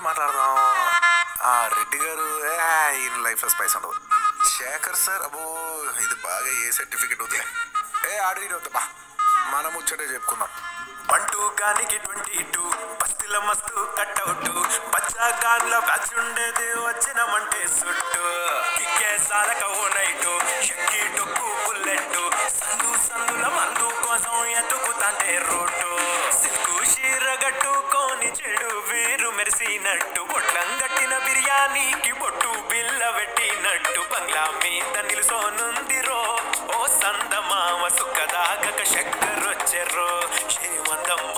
మాట్లాడదాం ఆ రెడ్డి గారు ఏ, ఈయన లైఫ్లో స్పైస్ ఉండదు శేఖర్ సార్ అబ్బో ఇది బాగా ఏ సర్టిఫికెట్ వదిలే ఏ ఆడు ఇటు వద్దా మనం ముచ్చటే చెప్పుకుందాం బంటూ గానికి ట్వంటీ టూ బస్తీల మస్తు కట్అవుట్ బచ్చా గాన్ల బ్యాచ్ ఉండేది వచ్చినమంటే సుట్టు కిక్కే సాలక ఓ నైటు షక్కి డొక్కు బుల్లెట్ సందు సందుల మందు కోసం ఎతుకుతాంటే రోడ్డు సిల్కు షీరగట్టుకోని చెడు వీరు మెరిసినట్టు బొట్లం గట్టిన బిర్యానీకి బొట్టు బిల్ల పెట్టినట్టు బంగ్లా మీద నిలుసోనుందిరో ఓ సందమామ సుఖదాగక చక్కరొచ్చెర్రో శ్రీమంతం